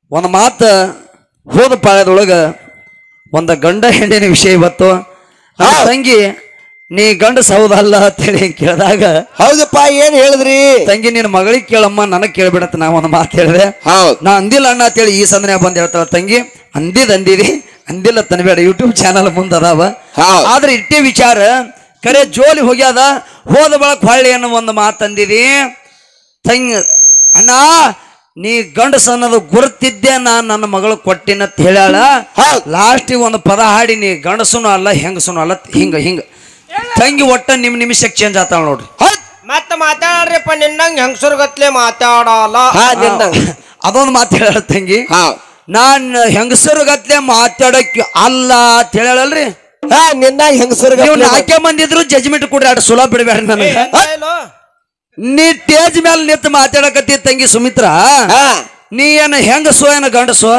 ಒಂದು ಮಾತು ಹೋದ ಪಾಳ್ಯದೊಳಗ ಒಂದು ಗಂಡ ಹೆಣ್ಣಿನ ವಿಷಯ ಇವತ್ತು ನನ್ನ ಹೌದ್. ತಂಗಿ ನೀ ಗಂಡಸ ಹೌದಲ್ಲ ಅಂತೇಳಿ ಕೇಳಿದಾಗ ಹೌದಪ್ಪ ಏನ್ ಹೇಳಿದ್ರಿ ತಂಗಿ ನಿನ್ನ ಮಗಳಿಗೆ ಕೇಳಮ್ಮ ನನಗೆ ಕೇಳ್ಬಿಡತ್ತ ನಾ ಒಂದು ಮಾತು ಹೇಳಿದೆ ಹೌದ್ ನಾ ಅಂದಿಲ್ಲ ಅಣ್ಣ ಅಂತೇಳಿ ಈ ಸಂದನೆ ಬಂದು ಹೇಳ್ತಾಳ ತಂಗಿ ಅಂದಿದ್ ಅಂದಿದಿ ಅಂದಿಲ್ಲ ತನಬೇಡ ಯೂಟ್ಯೂಬ್ ಚಾನಲ್ ಮುಂದೆ ಅದಾವ ಹೌದ್. ಆದ್ರೆ ಇಟ್ಟೆ ವಿಚಾರ ಕರೆ ಜೋಲಿ ಹೋಗ್ಯಾದ ಹೋದ ಬಳಕ ಹೊಳ್ಳಿ ಅನ್ನೋ ಒಂದು ಮಾತು ಅಂದಿದಿ ತಂಗಿ ಅಣ್ಣ ನೀ ಗಂಡಸ ಅನ್ನೋದು ಗುರುತಿದ್ದೆ ನಾನು ನನ್ನ ಮಗಳು ಕೊಟ್ಟಿನಂತ ಹೇಳ್ಯಾಳ ಹೌದ್. ಲಾಸ್ಟಿಗೆ ಒಂದು ಪದ ಹಾಡಿ ನೀ ಗಂಡಸನು ಅಲ್ಲ ಹೆಂಗಸನು ಅಲ್ಲ ಹಿಂಗ ಹಿಂಗ ತಂಗಿ ಒಟ್ಟ ನಿಮ್ ನಿಮಿಷಕ್ಕೆ ಚೇಂಜ್ ಆತಾಳ ನೋಡ್ರಿ ಹೌದ್ ಮತ್ತ ಮಾತಾಡ್ರಿಪ್ಪ ನಿನ್ನಂಗ್ ಹೆಂಗಸರ್ ಗತ್ಲೆ ಮಾತಾಡಲ್ಲ ಹಾ ನಿನ್ನ ಅದೊಂದು ಮಾತು ಹೇಳ ತಂಗಿ ಹೌದ್ ನಾನ್ ಹೆಂಗಸರು ಗತ್ಲೆ ಮಾತಾಡಕ್ ಅಲ್ಲ ಅಂತ ಹೇಳಲ್ರಿ ಹಾ ನಿನ್ನ ಹೆಂಗಸರು ನೀವು ನಾಲ್ಕೇ ಮಂದಿ ಇದ್ರು ಜಜ್ಮೆಂಟ್ ಕೊಡ್ರಿ ಅಷ್ಟು ಸುಲಭ ಬಿಡಬೇಡ ನನಗೆ ನೀ ಟೇಜ್ ಮೇಲೆ ನಿಂತು ಮಾತಾಡಕತ್ತಿ ತಂಗಿ ಸುಮಿತ್ರ ಹಾ ನೀ ಏನು ಹೆಂಗಸೋ ಏನು ಗಂಡಸೋ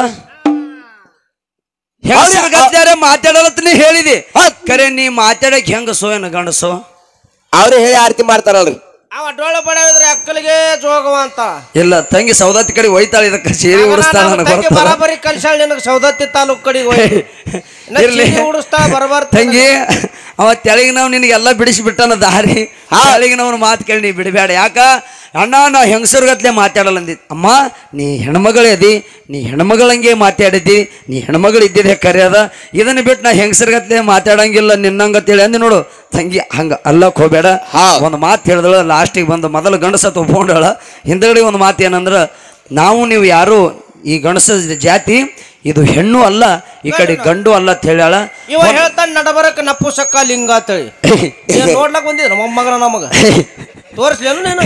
ಹೆಂಗಸರು ಗತ್ಲೆ ಮಾತಾಡಲತ್ತ ನೀ ಹೇಳಿದಿ ಕರೆ ನೀ ಮಾತಾಡಕ್ ಹೆಂಗಸೋ ಏನು ಗಂಡಸೋ ಅವ್ರೇ ಹೇಳಿ ಆರತಿ ಮಾಡ್ತಾರಲ್ರಿ ಅವ ಡೊಳ್ಳು ಬಡಿದ್ರೆ ಅಕ್ಕಲಿಗೆ ಜೋಗವ ಅಂತ ಇಲ್ಲ ತಂಗಿ ಸೌದತ್ತಿ ಕಡೆ ಒಯ್ತಾಳ ಇದಕ್ಕೆ ಸೀರೆ ಉಡಿಸ್ತಾಳ ನನಗೆ ತಂಗಿ ಗೊತ್ತದ ಬರಾಬರಿ ಕಲ್ಸಾಳ ನಿನಗೆ ಸೌದತ್ತಿ ತಾಲೂಕ್ ಕಡೆಗೆ ಹೋಗಿ ಇರ್ಲಿ ಉಡಿಸ್ತಾ ಬರಬಾರ ತಂಗಿ ಅವ ತೆಳಗಿನವ್ ನಿನಗೆಲ್ಲ ಬಿಡಿಸಿ ಬಿಟ್ಟನ ದಾರಿ ತೆಳಗಿನವನ ಮಾತು ಕೇಳಿ ನೀ ಬಿಡಬೇಡ ಯಾಕ ಅಣ್ಣ ನಾ ಹೆಂಗಸರ್ಗತ್ಲೆ ಮಾತಾಡಲ್ಲ ಅಂದಿ ಅಮ್ಮ ನೀ ಹೆಣ್ಮಗಳೇ ಅದಿ ನೀ ಹೆಣ್ಮಗಳಂಗೆ ಮಾತಾಡಿದ್ದಿ ನೀ ಹೆಣ್ಮಗಳು ಇದ್ದಿದ್ದೆ ಕರೆಯದ ಇದನ್ನ ಬಿಟ್ಟು ನಾ ಹೆಂಗಸರ್ಗತ್ಲೆ ಮಾತಾಡಂಗಿಲ್ಲ ನಿನ್ನಂಗತ್ತೇಳಿ ಅಂದಿ ನೋಡು ತಂಗಿ ಹಂಗ ಅಲ್ಲಕ್ ಹೋಗ್ಬೇಡ ಹೌದ್. ಒಂದು ಮಾತು ಹೇಳಿದಳು ಲಾಸ್ಟಿಗೆ ಬಂದು ಮೊದಲು ಗಂಡಸ ತಗೊಂಡಳ ಹಿಂದಗಡೆ ಒಂದು ಮಾತು ಏನಂದ್ರ ನಾವು ನೀವು ಯಾರು ಈ ಗಂಡಸ ಜಾತಿ ಇದು ಹೆಣ್ಣು ಅಲ್ಲ ಈ ಕಡೆ ಗಂಡು ಅಲ್ಲ ಅಂತ ಹೇಳ್ಯಾಳ ಇವ ಹೇಳ್ತಾನ ನಡಬರಕ ನಪ್ಪುಸಕ್ಕ ಲಿಂಗ ಅಂತೇಳಿ ಏನ್ ನೋಡ್ಲಕ್ ಬಂದಿದ್ರ ಮೊಮ್ಮಗನ ನಮಗ ತೋರಿಸ್ಲೇನು ನೀನು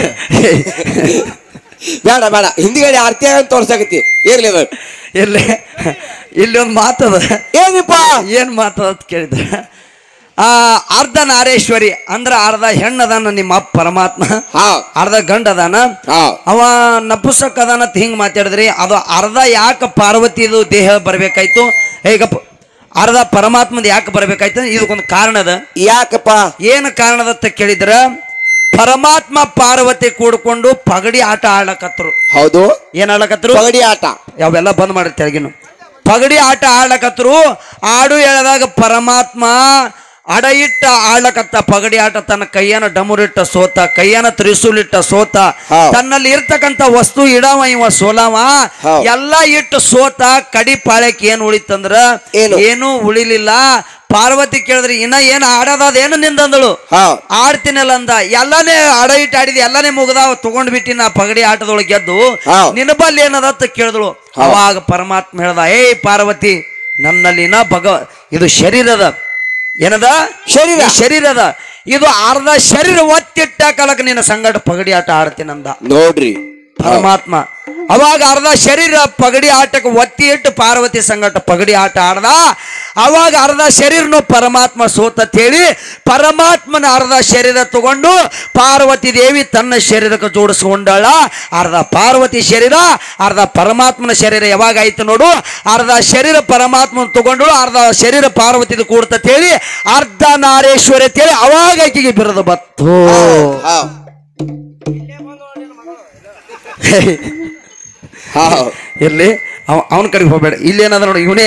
ಬೇಡ ಬೇಡ ಹಿಂದಿಗಡೆ ಆರತಿ ಅಂತ ತೋರ್ಸಾಕತಿ ಇರ್ಲಿ ಅದು ಇಲ್ಲಿ ಇಲ್ಲಿ ಒಂದು ಮಾತದ ಏನಿಪ್ಪ ಏನ್ ಮಾತದ ಅಂತ ಕೇಳಿದ್ರೆ ಆ ಅರ್ಧ ನಾರೇಶ್ವರಿ ಅಂದ್ರ ಅರ್ಧ ಹೆಣ್ಣದಾನ ನಿಮ್ಮ ಅಪ್ಪ ಪರಮಾತ್ಮ ಹಾ ಅರ್ಧ ಗಂಡ ಅದಾನ ಹಾ ಅವ ನಪುಸಕ್ ಅದಾನ ಅಂತ ಹಿಂಗ್ ಮಾತಾಡಿದ್ರಿ ಅದು ಅರ್ಧ ಯಾಕೆ ಪಾರ್ವತಿದು ದೇಹ ಬರ್ಬೇಕಾಯ್ತು ಹೇಗಪ್ಪ ಅರ್ಧ ಪರಮಾತ್ಮದ ಯಾಕೆ ಬರ್ಬೇಕಾಯ್ತು ಇದಕ್ಕೊಂದು ಕಾರಣ ಅದ ಯಾಕಪ್ಪ ಏನು ಕಾರಣದ ಅಂತ ಕೇಳಿದ್ರ ಪರಮಾತ್ಮ ಪಾರ್ವತಿ ಕೂಡ್ಕೊಂಡು ಪಗಡಿ ಆಟ ಆಡ್ಲಕತ್ರು ಹೌದು ಏನ್ ಆಡ್ಲಕತ್ರು ಪಗಡಿ ಆಟ ಅವೆಲ್ಲ ಬಂದ್ ಮಾಡಿ ತೆಳಗಿನ ಪಗಡಿ ಆಟ ಆಡ್ಲಕತ್ರು ಆಡು ಎಳೆದಾಗ ಪರಮಾತ್ಮ ಅಡ ಇಟ್ಟ ಆಡ್ಲಕತ್ತ ಪಗಡಿ ಆಟ ತನ್ನ ಕೈಯನ ಡಮುರಿಟ್ಟ ಸೋತ ಕೈಯನ ತ್ರಿಸೂಲಿಟ್ಟ ಸೋತ ಹಾ. ತನ್ನಲ್ಲಿ ಇರ್ತಕ್ಕಂಥ ವಸ್ತು ಇಡವ ಇವ ಸೋಲವ ಹಾ. ಎಲ್ಲ ಇಟ್ಟು ಸೋತ ಕಡಿ ಪಾಳ್ಯಕ್ಕೆ ಏನ್ ಉಳಿತಂದ್ರ ಏನು? ಏನೂ ಉಳಿಲಿಲ್ಲ ಪಾರ್ವತಿ ಕೇಳಿದ್ರಿ ಇನ್ನ ಏನ್ ಆಡೋದಾದ ಏನು ನಿಂದಂದಳು ಹಾ ಆಡ್ತೀನಲ್ಲ ಅಂದ ಎಲ್ಲಾನೇ ಅಡ ಇಟ್ಟು ಆಡಿದಿ ಎಲ್ಲಾನೇ ಮುಗ್ದಾವ ತಗೊಂಡ್ ಬಿಟ್ಟಿ ನಾ ಪಗಡಿ ಆಟದೊಳಗೆ ಗೆದ್ದು ಹಾ. ನಿನ್ನ ಬಲ್ಲಿ ಏನದ ಅಂತ ಕೇಳಿದಳು ಅವಾಗ ಪರಮಾತ್ಮ ಹೇಳ್ದ ಏ ಪಾರ್ವತಿ ನನ್ನಲ್ಲಿನ ಭಗ ಇದು ಶರೀರದ ಏನದ ಶರೀರ. ಈ ಶರೀರದ ಇದು ಅರ್ಧ ಶರೀರ ಒತ್ತಿಟ್ಟ ಕಾಲಕ್ಕೆ ನಿನ್ನ ಸಂಗಟ ಪಗಡಿ ಆಟ ಆಡ್ತೀನಂದ ನೋಡ್ರಿ ಪರಮಾತ್ಮ ಅವಾಗ ಅರ್ಧ ಶರೀರ ಪಗಡಿ ಆಟಕ್ಕೆ ಒತ್ತಿ ಇಟ್ಟು ಪಾರ್ವತಿ ಸಂಗಟ ಪಗಡಿ ಆಟ ಆಡ್ದ ಅವಾಗ ಅರ್ಧ ಶರೀರನು ಪರಮಾತ್ಮ ಸೋತ ಹೇಳಿ ಪರಮಾತ್ಮನ ಅರ್ಧ ಶರೀರ ತಗೊಂಡು ಪಾರ್ವತಿ ದೇವಿ ತನ್ನ ಶರೀರಕ್ಕೆ ಜೋಡಿಸ್ಕೊಂಡಾಳ ಅರ್ಧ ಪಾರ್ವತಿ ಶರೀರ ಅರ್ಧ ಪರಮಾತ್ಮನ ಶರೀರ ಯಾವಾಗ ಆಯ್ತು ನೋಡು ಅರ್ಧ ಶರೀರ ಪರಮಾತ್ಮನ ತಗೊಂಡು ಅರ್ಧ ಶರೀರ ಪಾರ್ವತಿದು ಕೂಡ್ತ ಹೇಳಿ ಅರ್ಧ ನಾರೇಶ್ವರಿ ಅಂತೇಳಿ ಅವಾಗ ಆಕೆಗೆ ಬಿರದು ಬತ್ತು ಹಾ ಹಾ ಇರ್ಲಿ ಅವ ಅವನ ಕಡೆಗೆ ಹೋಗ್ಬೇಡ ಇಲ್ಲಿ ಏನದ ನೋಡಿ ಇವನೇ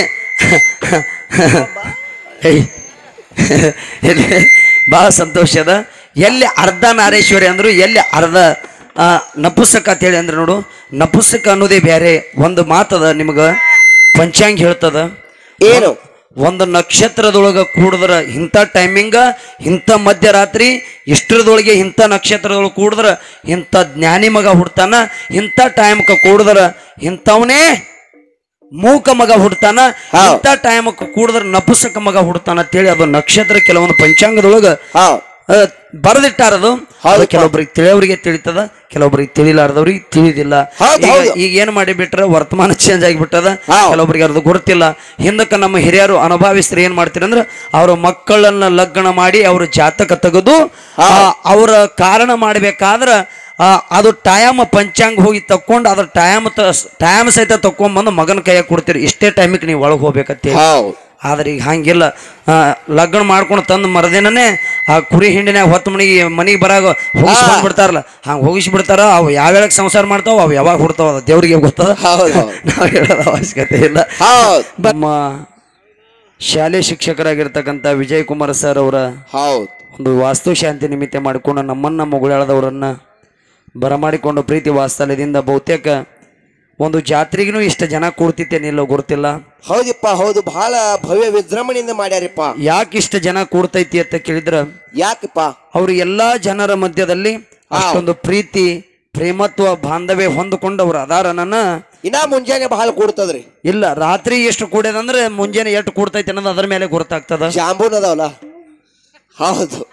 ಏಯ್ ಇಲ್ಲಿ ಭಾಳ ಸಂತೋಷ ಅದ ಎಲ್ಲಿ ಅರ್ಧ ನಾರೇಶ್ವರಿ ಅಂದ್ರು ಎಲ್ಲಿ ಅರ್ಧ ಆ, ನಪುಸಕ ಅಂತೇಳಿ ಅಂದ್ರೆ ನೋಡು ನಪುಸಕ ಅನ್ನೋದೇ ಬೇರೆ ಒಂದು ಮಾತದ ನಿಮಗೆ ಪಂಚಾಂಗ ಹೇಳ್ತದ ಏನು ಒಂದು ನಕ್ಷತ್ರದೊಳಗೆ ಕೂಡಿದ್ರ ಇಂಥ ಟೈಮಿಂಗ ಇಂಥ ಮಧ್ಯರಾತ್ರಿ ಇಷ್ಟರದೊಳಗೆ ಇಂಥ ನಕ್ಷತ್ರದೊಳಗೆ ಕೂಡಿದ್ರ ಇಂಥ ಜ್ಞಾನಿ ಮಗ ಹುಡ್ತಾನ ಇಂಥ ಟೈಮ್ಕ ಕೂಡಿದ್ರ ಇಂಥವನೇ ಮೂಕ ಮಗ ಹುಡ್ತಾನ ಹಾ. ಇಂಥ ಟೈಮಕ್ಕೆ ಕೂಡಿದ್ರ ನಪುಸಕ ಮಗ ಹುಡ್ತಾನ ಅಂತೇಳಿ ಅದು ನಕ್ಷತ್ರ ಕೆಲವೊಂದು ಪಂಚಾಂಗದೊಳಗೆ ಹಾ ಬರೆದಿಟ್ಟಾರದು ಅದು ಹೌದಪ್ಪ. ಕೆಲವೊಬ್ರಿಗೆ ತಿಳಿಯೋರಿಗೆ ತಿಳಿತದ ಕೆಲವೊಬ್ರಿಗೆ ತಿಳಿಲಾರ್ದವ್ರಿಗೆ ತಿಳಿದಿಲ್ಲ ಹೌದ್ ಈಗ ಹೌದು. ಈಗ ಏನ್ ಮಾಡಿಬಿಟ್ರ ವರ್ತಮಾನ ಚೇಂಜ್ ಆಗಿಬಿಟ್ಟದ ಹಾ. ಕೆಲವೊಬ್ರಿಗೆ ಅದು ಗೊತ್ತಿಲ್ಲ ಹಿಂದಕ್ಕೆ ನಮ್ಮ ಹಿರಿಯರು ಅನುಭವಿಸ್ತಾರೆ ಏನ್ ಮಾಡ್ತೀರಿ ಅಂದ್ರೆ ಅವ್ರ ಮಕ್ಕಳನ್ನ ಲಗ್ನ ಮಾಡಿ ಅವ್ರ ಜಾತಕ ತೆಗೆದು ಹಾ. ಅವರ ಕಾರಣ ಮಾಡ್ಬೇಕಾದ್ರ ಆ, ಅದು ಟೈಮ್ ಪಂಚಾಂಗ ಹೋಗಿ ತಕ್ಕೊಂಡು ಅದ್ರ ಟೈಮ್ ಟೈಮ್ ಸಹಿತ ತಕೊಂಡ್ಬಂದು ಮಗನ ಕೈಯಾಗ ಕೊಡ್ತೀರಿ ಇಷ್ಟೇ ಟೈಮಿಗೆ ನೀವು ಒಳಗೆ ಹೋಗ್ಬೇಕಂತ ಹೌದ್ ಆದ್ರೆ ಈಗ ಹಂಗಿಲ್ಲ ಆ, ಲಗ್ನ ಮಾಡ್ಕೊಂಡು ತಂದು ಮರದಿನನೇ ಆ ಕುರಿ ಹಿಂಡಿನ್ಯಾಗ ಹೊತ್ತು ಮನಿಗೆ ಮನಿಗೆ ಬರಾಗ ಹೋಗಿಸಿ ಬಂದ್ಬಿಡ್ತಾರಲ್ಲ ಹಂಗೆ ಹೋಗಿಸಿ ಬಿಡ್ತಾರ ಅವು ಯಾವ್ಯಾವ ಸಂಸಾರ ಮಾಡ್ತಾವ ಅವು ಯಾವಾಗ ಹುಡ್ತಾವ ಅದು ದೇವ್ರಿಗೆ ಗೊತ್ತದ ಹೌದು, ಹೌದು. ನಾವು ಹೇಳೋದ ಅವಶ್ಯಕತೆ ಇಲ್ಲ ಹೌದ್ ನಮ್ಮ ಶಾಲೆ ಶಿಕ್ಷಕರಾಗಿರ್ತಕ್ಕಂಥ ವಿಜಯ್ ಕುಮಾರ್ ಸರ್ ಅವರ ಹೌದ್ ಒಂದು ವಾಸ್ತುಶಾಂತಿ ನಿಮಿತ್ತ ಮಾಡಿಕೊಂಡು ನಮ್ಮನ್ನ ಮುಗುಳಾಳದವರನ್ನ ಬರಮಾಡಿಕೊಂಡು ಪ್ರೀತಿ ವಾತ್ಸಲ್ಯದಿಂದ ಬಹುತೇಕ ಒಂದು ಜಾತ್ರೆಗೂ ಇಷ್ಟ ಜನ ಕೂಡ್ತಿತ್ತೇನಿಲ್ಲೋ ಗೊತ್ತಿಲ್ಲ ಹೌದಿಪ್ಪ ಹೌದು ಬಹಳ ಭವ್ಯ ವಿಜೃಂಭಣೆಯಿಂದ ಮಾಡ್ಯಾರಿಪ್ಪ ಯಾಕೆ ಇಷ್ಟ ಜನ ಕೂಡ್ತೈತಿ ಅಂತ ಕೇಳಿದ್ರ ಯಾಕಪ್ಪ ಅವರು ಎಲ್ಲಾ ಜನರ ಮಧ್ಯದಲ್ಲಿ ಅಷ್ಟೊಂದು ಪ್ರೀತಿ ಪ್ರೇಮತ್ವ ಬಾಂಧವ್ಯ ಹೊಂದಿಕೊಂಡು ಅವ್ರು ಅದಾರ ನನ್ನ ಇನ್ನ ಮುಂಜಾನೆ ಬಹಳ ಕೂಡ್ತದ್ರಿ ಇಲ್ಲ ರಾತ್ರಿ ಎಷ್ಟು ಕೂಡ್ಯದಂದ್ರೆ ಮುಂಜಾನೆ ಎಷ್ಟು ಕೂಡ್ತೈತಿ ಅನ್ನೋದು ಅದ್ರ ಮೇಲೆ ಗೊತ್ತಾಗ್ತದ ಜಾಂಬೂನ್ ಅದಾವಲ್ಲ ಹೌದು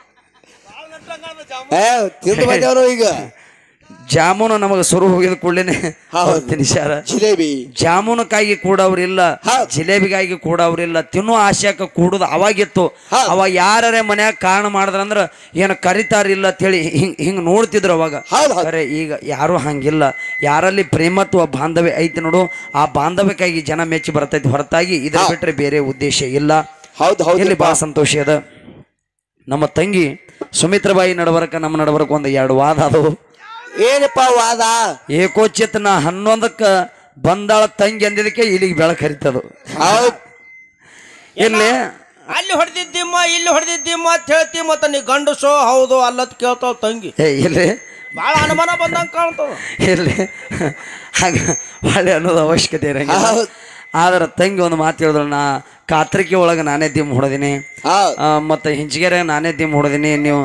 ಏ ತಿಂದು ಬಂದೇವ್ರು ಈಗ ಜಾಮೂನು ನಮಗೆ ಸುರು ಹೋಗಿದ ಕೂಡಲೇ ಹೌದು. ತಿನಿಸಾರ ಜಿಲೇಬಿ ಜಾಮೂನಕ್ಕಾಗಿ ಕೂಡವ್ರಿಲ್ಲ ಹೌದ್. ಜಿಲೇಬಿಗಾಗಿ ಕೂಡವ್ರಿಲ್ಲ ತಿನ್ನೋ ಆಶಯಕ್ಕೆ ಕೂಡುದು ಅವಾಗಿತ್ತು ಹೌದ್. ಅವಾಗ ಯಾರೇ ಮನ್ಯಾಗ ಕಾರಣ ಮಾಡಿದ್ರಂದ್ರ ಏನು ಕರಿತಾರಿಲ್ಲ ಅಂತೇಳಿ ಹಿಂಗ್ ಹಿಂಗ್ ನೋಡ್ತಿದ್ರು ಅವಾಗ ಹೌದ್ ಹೌದ್. ಖರೆ ಈಗ ಯಾರು ಹಂಗಿಲ್ಲ ಯಾರಲ್ಲಿ ಪ್ರೇಮತ್ವ ಬಾಂಧವ್ಯ ಐತಿ ನೋಡು ಆ ಬಾಂಧವ್ಯಕ್ಕಾಗಿ ಜನ ಮೆಚ್ಚಿ ಬರ್ತೈತಿ ಹೊರತಾಗಿ ಇದ್ರ ಹೌದ್. ಬಿಟ್ರೆ ಬೇರೆ ಉದ್ದೇಶ ಇಲ್ಲ ಹೌದು ಹೌದು ಇಲ್ಲಿ ಬಹಳ ಸಂತೋಷ ಅದ ನಮ್ಮ ತಂಗಿ ಸುಮಿತ್ರಬಾಯಿ ನಡಬರಕ ನಮ್ಮ ನಡಬರಕ ಒಂದು ಎರಡು ವಾದ ಅದು ಏನಪ್ಪ ವಾದ ಏಕೋಚಿತ್ನ ಹನ್ನೊಂದಕ್ಕ ಬಂದಾಳ ತಂಗಿ ಅಂದಿದ್ದಕ್ಕೆ ಇಲ್ಲಿಗೆ ಬೆಳಕು ಹರಿತದು ಹೌದ್ ಇಲ್ಲಿ ಅಲ್ಲಿ ಹೊಡೆದಿದ್ದಿಮ್ಮ ಇಲ್ಲಿ ಹೊಡೆದಿದ್ದಿಮ್ಮ ಅಂತ ಹೇಳ್ತಿ ಮತ್ತ ನೀ ಗಂಡಸೋ ಹೌದು ಅಲ್ಲತ್ ಕೇಳ್ತಾವ ತಂಗಿ ಏ ಇಲ್ಲಿ ಭಾಳ ಅನುಮಾನ ಬಂದಂಗ ಕಾಣ್ತದ ಇಲ್ಲಿ ಹಾಗ ಒಳ್ಳೆ ಅನ್ನೋದು ಅವಶ್ಯಕತೆ ಇರಂಗಿಲ್ಲ ಹೌದ್. ಆದ್ರೆ ತಂಗಿ ಒಂದು ಮಾತು ಹೇಳಿದ್ರು ನಾ ಕಾತ್ರಿಕೆ ಒಳಗೆ ನಾನೇ ದಿಮ್ ಹೊಡೆದಿನಿ ಹೌದ್ ಆ, ಮತ್ತೆ ಹಿಂಚಿಗೆರೆ ನಾನೇ ದಿಮ್ ಹೊಡೆದಿನಿ ನೀವು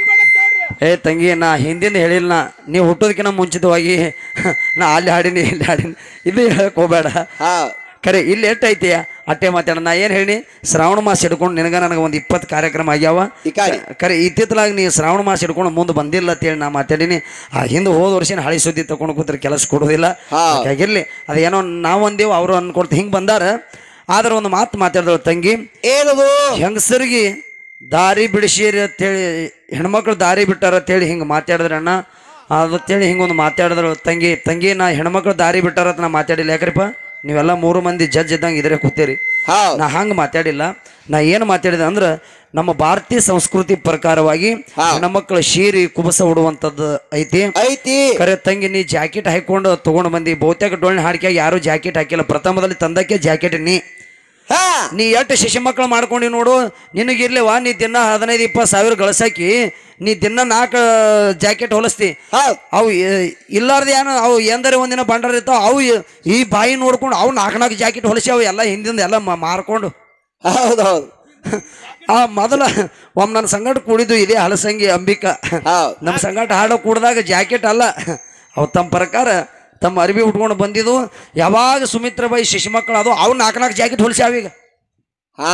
ಏ ತಂಗಿ ನಾ ಹಿಂದಿಂದ ಹೇಳಿಲ್ಲ ನಾ ನೀವು ಹುಟ್ಟೋದಕ್ಕಿಂತ ಮುಂಚಿತವಾಗಿ ನಾ ಅಲ್ಲಿ ಹಾಡಿನಿ ಇಲ್ಲಿ ಹಾಡಿನಿ ಇದು ಹೇಳಕ್ ಹೋಗ್ಬೇಡ ಹೌದ್ ಖರೆ ಇಲ್ಲಿ ಎಷ್ಟು ಐತಿ ಅಟ್ಟೆ ಮಾತಾಡ ನಾ ಏನು ಹೇಳಿ ಶ್ರಾವಣ ಮಾಸ ಹಿಡ್ಕೊಂಡು ನಿನಗ ನನಗೆ ಒಂದು ಇಪ್ಪತ್ತು ಕಾರ್ಯಕ್ರಮ ಆಗ್ಯಾವ ಈ ಕಾಡಿ ಖರೆ ಇತ್ತಿತ್ತಲಾಗ ನೀ ಶ್ರಾವಣ ಮಾಸ ಹಿಡ್ಕೊಂಡು ಮುಂದೆ ಬಂದಿಲ್ಲ ಅಂತೇಳಿ ನಾ ಮಾತಾಡೀನಿ ಆ ಹಿಂದೆ ಹೋದ ವರ್ಷ ಹಳಿ ಸುದ್ದಿ ತಗೊಂಡು ಕೂತ್ರೆ ಕೆಲಸ ಕೊಡೋದಿಲ್ಲ ಹಾ. ಹಾಗಿರ್ಲಿ ಅದೇನೋ ನಾವು ಅಂದೇವು ಅವರು ಅನ್ಕೊಳ್ತ ಹಿಂಗೆ ಬಂದಾರ ಆದ್ರೆ ಒಂದು ಮಾತು ಮಾತಾಡಿದ್ರು ತಂಗಿ ಏನದು ಹೆಂಗಸರಿಗೆ ದಾರಿ ಬಿಡಿಸಿರಿ ಅಂತೇಳಿ ಹೆಣ್ಮಕ್ಳು ದಾರಿ ಬಿಟ್ಟಾರ ಅಂತೇಳಿ ಹಿಂಗೆ ಮಾತಾಡಿದ್ರಣ್ಣ ಅದತ್ತೇಳಿ ಹಿಂಗೊಂದು ಮಾತಾಡಿದ್ರು ತಂಗಿ ತಂಗಿ ನಾ ಹೆಣ್ಮಕ್ಳು ದಾರಿ ಬಿಟ್ಟಾರ ಅಂತ ನಾ ಮಾತಾಡಿಲ್ಲ ಯಾಕ್ರಿಪ್ಪ ನೀವೆಲ್ಲ ಮೂರು ಮಂದಿ ಜಡ್ಜ್ ಇದ್ದಂಗೆ ಇದ್ರೆ ಕೂತೀರಿ ಹೌದ್ ನಾ ಹಂಗೆ ಮಾತಾಡಿಲ್ಲ ನಾ ಏನು ಮಾತಾಡಿದೆ ಅಂದ್ರೆ ನಮ್ಮ ಭಾರತೀಯ ಸಂಸ್ಕೃತಿ ಪ್ರಕಾರವಾಗಿ ಹಾ. ಹೆಣ್ಮಕ್ಳು ಶೀರಿ ಕುಬಸ ಉಡುವಂಥದ್ದು ಐತಿ ಐತಿ ಕರೆ ತಂಗಿ ನೀ ಜಾಕೆಟ್ ಹಾಕೊಂಡು ತಗೊಂಡು ಬಂದಿ ಬಹುತೇಕ ಡೊಳ್ಳಿನ ಹಾಡಿಕೆ ಯಾರು ಜಾಕೆಟ್ ಹಾಕಿಲ್ಲ ಪ್ರಥಮದಲ್ಲಿ ತಂದಕ್ಕೆ ಜಾಕೆಟ್ ನೀ ಹಾ ನೀ ಎಷ್ಟು ಶಿಶು ಮಕ್ಕಳು ಮಾಡ್ಕೊಂಡು ನೋಡು ನಿನಗಿರ್ಲಿವಾ ನೀ ದಿನ ಹದಿನೈದು ಇಪ್ಪತ್ತು ಸಾವಿರ ಗಳಿಸಾಕಿ ನೀ ದಿನ ನಾಲ್ಕು ಜಾಕೆಟ್ ಹೊಲಿಸ್ತಿ ಹೌದ್ ಅವು ಎ- ಇಲ್ಲಾರ್ದ ಏನು ಅವು ಎಂದರೆ ಒಂದಿನ ಬಂಡರ್ ಇರ್ತಾವ ಅವು ಈ- ಈ ಬಾಯಿ ನೋಡ್ಕೊಂಡು ಅವು ನಾಲ್ಕು ನಾಲ್ಕು ಜಾಕೆಟ್ ಹೊಲಿಸಿ ಅವು ಎಲ್ಲ ಹಿಂದಿಂದ ಎಲ್ಲ ಮ- ಮಾರ್ಕೊಂಡು ಹೌದ್ ಹೌದ್ ಆ ಮೊದಲ ಒಮ್ಮೆ ನನ್ನ ಸಂಗಟ ಕೂಡಿದ್ದು ಇದೇ ಹಲಸಂಗಿ ಅಂಬಿಕಾ ಹೌದ್ ನಮ್ಮ ಸಂಗಟ ಹಾಡೋ ಕೂಡಿದಾಗ ಜಾಕೆಟ್ ಅಲ್ಲ ಅವು ತಮ್ಮ ಪ್ರಕಾರ ತಮ್ಮ ಅರಿವಿ ಉಟ್ಕೊಂಡು ಬಂದಿದ್ದು ಯಾವಾಗ ಸುಮಿತ್ರಬಾಯಿ ಶಿಶು ಮಕ್ಕಳು ಅದು ಅವು ನಾಲ್ಕು ನಾಲ್ಕು ಜಾಕೆಟ್ ಹೊಲಿಸಿ ಅವೀಗ ಹಾ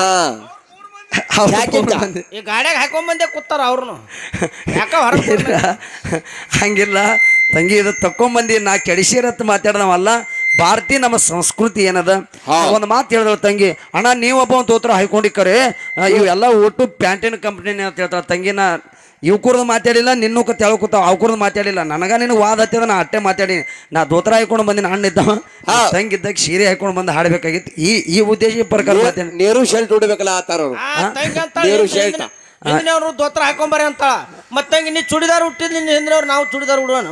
ಅವ್ರು Jacket ತಗೊಂಡ್ ಆ? ಬಂದು- ಈ ಗಾಡ್ಯಾಗ ಹಾಕೊಂಬಂದೆ ಕೂತಾರ ಅವ್ರನ್ನು ಯಾಕ ಹೊರಗೆ ಇಲ್ಲ ಹಂಗಿಲ್ಲ ತಂಗಿ ಇದು ತಕ್ಕೊಂಬಂದಿ ನಾ ಕೆಡಿಸಿರತ್ ಮಾತಾಡ್ದವಲ್ಲ ಭಾರತೀಯ ನಮ್ಮ ಸಂಸ್ಕೃತಿ ಏನದ ಹಾ. ಒಂದು ಮಾತು ಹೇಳಿದ್ರು ತಂಗಿ ಅಣ್ಣ ನೀವೊಬ್ಬ ಒಂದು ತೋತ್ರ ಹಾಕೊಂಡಿಕ್ಕರೆ ಇವೆಲ್ಲ ಒಟ್ಟು ಪ್ಯಾಂಟಿನ ಕಂಪ್ನಿನೇ ಅಂತ ಹೇಳ್ತಾಳೆ ತಂಗಿನ ಇವ್ಕುರ್ದು ಮಾತಾಡಿಲ್ಲ ನಿನ್ನೂ ಕ ತೆಳ್ಕೊತಾವ ಅವ್ಕುರ್ದು ಮಾತಾಡಿಲ್ಲ ನನಗ ನಿನಗೆ ವಾದ ಹತ್ತಿದ ನಾ ಅಟ್ಟೆ ಮಾತಾಡೀನಿ ನಾ ದೋತ್ರ ಹಾಕೊಂಡು ಬಂದಿನ ಅಣ್ಣ ಇದ್ದವ ಹಾ. ತಂಗಿದ್ದಾಗ ಸೀರೆ ಹಾಕೊಂಡು ಬಂದು ಹಾಡಬೇಕಾಗಿತ್ತು ಈ ಈ ಉದ್ದೇಶ ಪ್ರಕಾರ ಮಾತಾಡಿ ನೇರು ಶೆಲ್ಟ್ ಉಡ್ಬೇಕಲ್ಲ ಆತಾರ ಅವ್ರು ಆ, ತಂಗಿ ಅಂತ ದೇವ್ರು ಶೇಟ. ಹಿಂದಿನವ್ರು ದೋತ್ರ ಹಾಕೊಂಬಾರಿ ಅಂತಾಳ ಮತ್ತಂಗಿ ನೀ ಚೂಡಿದಾರ್ ಹುಟ್ಟಿದ್ ನಿನ್ನ ಹಿಂದಿನವ್ರು ನಾವು ಚೂಡಿದಾರ್ ಉಡುವನು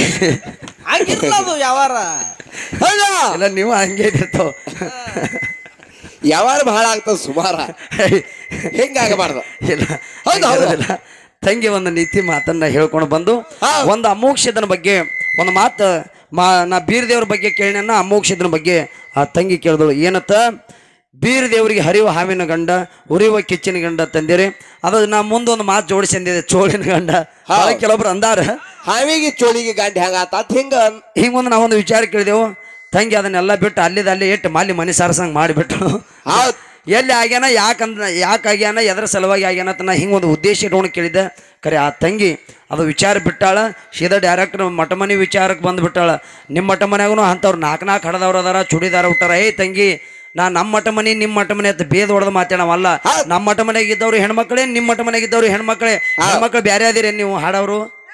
ಹಂಗಿರ್ಲ ಅದು ಯಾವಾರ ಹೌದಾ ಇಲ್ಲ ನೀವು ಹಂಗೆ ಇರ್ತಾವ ಯಾವಾಗ ಬಹಳ ಆಗ್ತದ ಸುಮಾರ ಹೆಂಗಾಗಬಾರ್ದು ಇಲ್ಲ ಹೌದು, ಹೌದು. ಹಂಗಿರೋದಿಲ್ಲ. ತಂಗಿ ಒಂದು ನೀತಿ ಮಾತನ್ನ ಹೇಳ್ಕೊಂಡು ಬಂದು ಹಾ. ಒಂದು ಅಮೋಕ್ಷದನ ಬಗ್ಗೆ ಒಂದು ಮಾತು ಮಾ ನಾ ಬೀರ್ ದೇವ್ರ ಬಗ್ಗೆ ಕೇಳಿನ ಅಮೋಕ್ಷದನ ಬಗ್ಗೆ ಆ ತಂಗಿ ಕೇಳಿದಳು ಏನತ್ತ ಬೀರ್ ದೇವರಿಗೆ ಹರಿಯುವ ಹಾವಿನ ಗಂಡ ಉರಿಯುವ ಕಿಚ್ಚಿನ ಗಂಡ ತಂದಿರಿ ಅದು ನಾ ಮುಂದೊಂದು ಮಾತು ಜೋಡಿಸಿ ಅಂದಿದೆ ಚೋಳಿನ ಗಂಡ ಹಾ. ಭಾಳ ಕೆಲವೊಬ್ರು ಅಂದಾರ ಹಾವಿಗೆ ಚೋಳಿಗೆ ಗಾಂಡಿ ಹೆಂಗ ಆತ ಹಿಂಗ ಹಿಂಗೊಂದು ನಾವೊಂದು ವಿಚಾರ ಕೇಳಿದೆವು ತಂಗಿ ಅದನ್ನೆಲ್ಲ ಬಿಟ್ಟು ಅಲ್ಲಿದ ಅಲ್ಲೇ ಇಟ್ಟು ಮಾಲಿ ಮನೆ ಸಾರಸಂಗ್ ಮಾಡಿಬಿಟ್ಟು ಹೌದ್ ಎಲ್ಲಿ ಆಗ್ಯಾನ ಯಾಕಂದ್ರ ಯಾಕೆ ಆಗ್ಯಾನ ಎದ್ರ ಸಲುವಾಗಿ ಆಗ್ಯಾನ ಅಂತ ನಾ ಹಿಂಗೊಂದು ಉದ್ದೇಶ ಇಟ್ಕೊಂಡು ಕೇಳಿದ್ದೆ ಖರೆ ಆ ತಂಗಿ ಅದು ವಿಚಾರ ಬಿಟ್ಟಾಳ ಸೀದಾ ಡೈರೆಕ್ಟ್ ಮಠ ಮನೆ ವಿಚಾರಕ್ಕೆ ಬಂದುಬಿಟ್ಟಾಳ ನಿಮ್ಮ ಮಠ ಮನ್ಯಾಗೂ ಅಂಥವ್ರು ನಾಲ್ಕು ನಾಲ್ಕು ಹಡದವ್ರು ಅದಾರ ಚುಡಿದಾರ ಹುಟ್ಟಾರ ಏಯ್ ತಂಗಿ ನಾ ನಮ್ಮ ಮಠ ಮನೆ ನಿಮ್ಮ ಮಠ ಮನೆ ಅಂತ ಭೇದ ಹೊಡೆದು ಮಾತಾಡವಲ್ಲ ನಮ್ಮ ಮಠ ಮನೆಗೆ ಇದ್ದವ್ರು ಹೆಣ್ಮಕ್ಳೇ ನಿಮ್ಮ ಮಠ ಮನೆಗೆ ಇದ್ದವ್ರು ಹೆಣ್ಮಕ್ಳೇ ಹೆಣ್ಮಕ್ಳು ಬೇರೆ ಅದಿರಿ ನೀವು ಹಾಡೋರು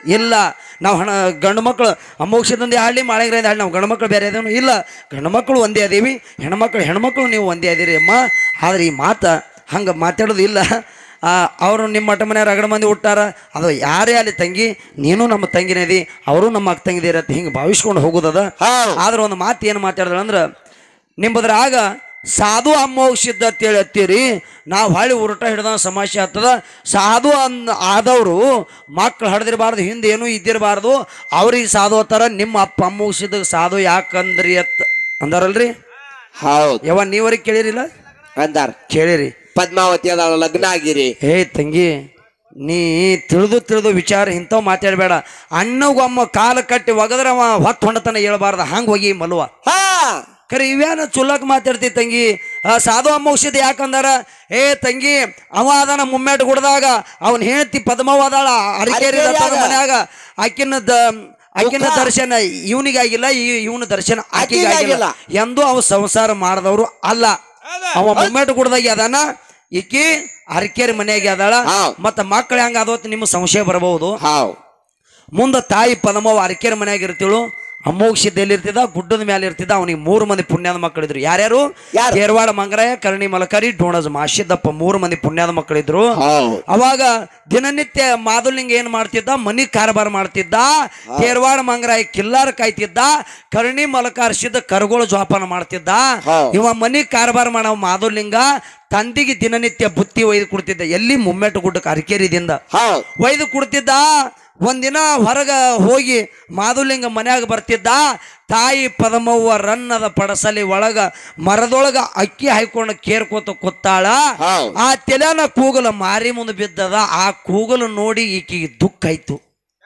ಇಲ್ಲ ನಾವು ಹಣ ಗಂಡು ಮಕ್ಕಳು ಅಮೋಕ್ಷದಿಂದ ಹಾಳಿ ಮಾಳಿಗ್ರಿಂದ ಹಾಳಿ ನಾವು ಗಂಡು ಮಕ್ಕಳು ಬೇರೆ ಅದೇನು ಇಲ್ಲ ಗಂಡು ಮಕ್ಕಳು ಒಂದೇ ಅದೀವಿ ಹೆಣ್ಮಕ್ಳು ಹೆಣ್ಮಕ್ಳು ನೀವು ಒಂದೇ ಅದೀರಿ ಅಮ್ಮ ಆದ್ರೆ ಈ ಮಾತ ಹಂಗೆ ಮಾತಾಡೋದು ಇಲ್ಲ ಆ, ಅವರು ನಿಮ್ಮ ಮಠ ಮನೆಯವ್ರು ರಗಡ ಮಂದಿ ಹುಟ್ಟಾರ ಅದು ಯಾರೇ ಅಲ್ಲಿ ತಂಗಿ ನೀನು ನಮ್ಮ ತಂಗಿನೇದಿ ಅವರು ನಮ್ಮ ಅಕ್ಕ ತಂಗಿದಿರತ್ತೆ ಹಿಂಗೆ ಭಾವಿಸ್ಕೊಂಡು ಹೋಗೋದದ ಹೌದ್. ಆದ್ರೆ ಒಂದು ಮಾತು ಏನು ಮಾತಾಡಿದ್ರೆ ಅಂದ್ರೆ ನಿಂಬದ್ರಾಗ ಸಾಧು ಅಮ್ಮೋಕ್ಷಿದ್ದ ಅಂತೇಳಿ ಹತ್ತೀರಿ ನಾವು ಹೊಳ್ಳಿ ಉರುಟ ಹಿಡ್ದ ಸಮಸ್ಯೆ ಆಗ್ತದ ಸಾಧು ಅನ್ ಆದವರು ಮಕ್ಳು ಹಡ್ದಿರಬಾರ್ದು ಹಿಂದೆ ಏನೂ ಇದ್ದಿರಬಾರ್ದು ಅವ್ರಿಗೆ ಸಾಧು ಅತ್ತಾರ ನಿಮ್ಮ ಅಪ್ಪ ಅಮ್ಮೋಕ್ಷಿದ್ದ ಸಾಧು ಯಾಕಂದ್ರಿ ಅತ್ ಅಂದಾರಲ್ರಿ ಹೌದ್ ಯಾವ ನೀವರಿಗೆ ಕೇಳಿರಿಲ್ಲ ಅಂದಾರ ಕೇಳಿರಿ ಪದ್ಮಾವತಿ ಅದಾಳ ಲಗ್ನ ಆಗಿರಿ ಏ ತಂಗಿ ನೀ ತಿಳಿದು ತಿಳಿದು ವಿಚಾರ ಇಂಥವು ಮಾತಾಡಬೇಡ ಅಣ್ಣಗೊಮ್ಮ ಕಾಲ ಕಟ್ಟಿ ಒಗದ್ರೆ ಅವ ಹೊತ್ತು ಹೊಂಡತನ ಹೇಳ್ಬಾರ್ದ ಹಂಗೆ ಹೋಗಿ ಮಲ್ವ ಹಾ ಖರೆ ಇವ್ಯಾನ ಚುಲ್ಲಕ್ ಮಾತಾಡ್ತಿ ತಂಗಿ ಆ, ಸಾಧು ಅಮ್ಮ ಔಷಧಿ ಯಾಕಂದಾರ ಏ ತಂಗಿ ಅವ ಅದಾನ ಮುಮ್ಮೆಟ್ ಗುಡ್ದಾಗ ಅವನ್ ಹೇಳ್ತಿ ಪದ್ಮವ ಅದಾಳ ಅರಿಕೇರಿ ದತ್ತದ ಮನ್ಯಾಗ ಆಕಿನ ದ ಆಕಿನ ದರ್ಶನ ಇವನಿಗೆ ಆಗಿಲ್ಲ ಇವನ ದರ್ಶನ ಆಕಿಗೆ ಆಗಿಲ್ಲ ಎಂದು ಅವ ಸಂಸಾರ ಮಾಡಿದವರು ಅಲ್ಲ ಅವ ಮುಮ್ಮೆಟ್ ಗುಡ್ದಾಗ ಅದಾನ ಈಕಿ ಅರಿಕೇರಿ ಮನ್ಯಾಗ ಅದಾಳ ಹೌದ್. ಮತ್ತ ಮಕ್ಕಳು ಹೆಂಗ ಆದೋತ್ ನಿಮ್ಮ ಸಂಶಯ ಬರಬಹುದು ಹಾವ್ ಮುಂದೆ ತಾಯಿ ಪದಮವ ಅರಕೆರ ಮನ್ಯಾಗ ಇರ್ತಿಳು ಅಮ್ಮೋಕ್ಷಿದ್ದ ಎಲ್ಲಿರ್ತಿದ್ದ ಗುಡ್ಡದ ಮೇಲೆ ಇರ್ತಿದ್ದ ಅವನಿಗೆ ಮೂರು ಮಂದಿ ಪುಣ್ಯದ ಮಕ್ಕಳಿದ್ರು ಯಾರ್ಯಾರು ಯಾರು? ಕೇರವಾಡ ಮಂಗರಾಯ ಕರ್ಣಿ ಮಲಕರಿ ಡೋಣಜ್ ಮಾಶಿದ್ದಪ್ಪ ಮೂರು ಮಂದಿ ಪುಣ್ಯದ ಮಕ್ಕಳಿದ್ರು ಹೌದ್ ಅವಾಗ ದಿನನಿತ್ಯ ಮಾದುಲಿಂಗ ಏನ್ ಮಾಡ್ತಿದ್ದ ಮನಿ ಕಾರಬಾರ ಮಾಡ್ತಿದ್ದ ಕೇರವಾಡ ಮಂಗರಾಯ ಕಿಲ್ಲಾರ ಕಾಯ್ತಿದ್ದ ಕರ್ಣಿ ಮಲಕಾರಿಸಿದ್ದ ಕರುಗೋಳು ಜೋಪಾನ ಮಾಡ್ತಿದ್ದ ಹೌದ್. ಇವ ಮನಿ ಕಾರಬಾರ ಮಾಡವ ಮಾದುಲಿಂಗ ತಂದಿಗೆ ದಿನನಿತ್ಯ ಬುತ್ತಿ ಒಯ್ದು ಕೊಡ್ತಿದ್ದ ಎಲ್ಲಿ ಮುಮ್ಮೆಟ್ಟು ಗುಡ್ಡಕ್ಕೆ ಅರಕೇರಿದಿಂದ ಹೌದ್ ಒಯ್ದು ಕೊಡ್ತಿದ್ದ ಒಂದಿನ ಹೊರಗ ಹೋಗಿ ಮಾದುಲಿಂಗ ಮನ್ಯಾಗ ಬರ್ತಿದ್ದ ತಾಯಿ ಪದಮವ್ವ ರನ್ನದ ಪಡಸಲಿ ಒಳಗ ಮರದೊಳಗ ಅಕ್ಕಿ ಹಾಯ್ಕೊಂಡು ಕೇರ್ಕೋತ ಕೂತಾಳ ಹೌದ್. ಆ ತೆಲನ ಕೂಗಲ ಮಾರಿ ಮುಂದೆ ಬಿದ್ದದ ಆ ಕೂಗಲು ನೋಡಿ ಈಕಿಗೆ ದುಃಖ ಆಯ್ತು